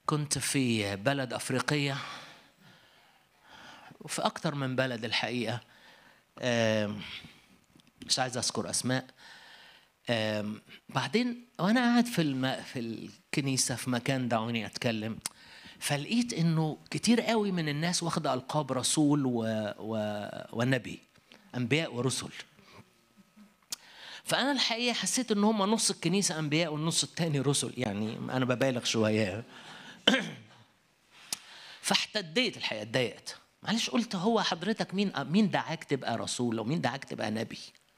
كنت في بلد أفريقية وفي أكتر من بلد الحقيقة آم، مش عايز أذكر أسماء آم، بعدين وأنا قاعد في الم... في الكنيسة في مكان دعوني أتكلم فلقيت إنه كتير قوي من الناس واخدة ألقاب رسول و... و... ونبي أنبياء ورسل فأنا الحقيقة حسيت إن هم نص الكنيسة أنبياء والنص التاني رسل يعني أنا ببالغ شوية فاحتديت الحقيقة اتضايقت معلش قلت هو حضرتك مين مين دعاك تبقى رسول ومين دعاك تبقى نبي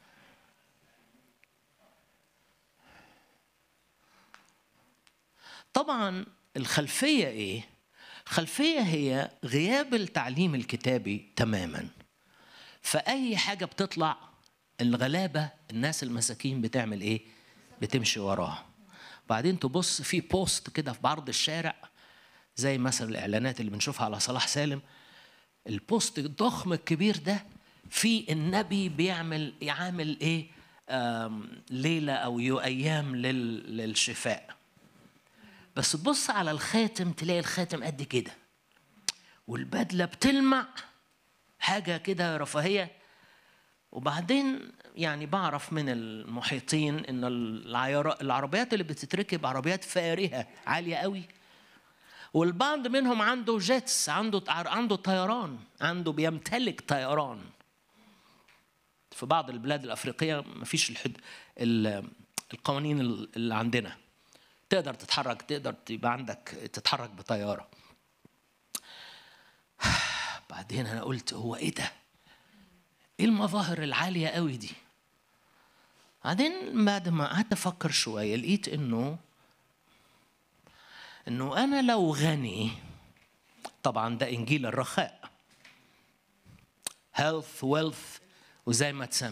طبعا الخلفية ايه خلفية هي غياب التعليم الكتابي تماما فأي حاجة بتطلع الغلابة الناس المساكين بتعمل ايه بتمشي وراها بعدين تبص في بوست كده في بعرض الشارع زي مثلا الاعلانات اللي بنشوفها على صلاح سالم البوست الضخم الكبير ده في النبي بيعمل يعمل ايه آم، ليله او يو ايام لل- للشفاء بس تبص على الخاتم تلاقي الخاتم قد كده والبدله بتلمع حاجه كده رفاهيه وبعدين يعني بعرف من المحيطين ان العيار- العربيات اللي بتتركب عربيات فارهه عاليه قوي والبعض منهم عنده جيتس عنده عنده طيران عنده بيمتلك طيران في بعض البلاد الافريقيه ما فيش الحد ال- القوانين اللي عندنا تقدر تتحرك تقدر يبقى عندك تتحرك بطياره بعدين انا قلت هو ايه ده ايه المظاهر العاليه قوي دي بعدين بعد ما قعدت افكر شويه لقيت انه انه انا لو غني طبعا ده انجيل الرخاء health wealth وزي ما تسمى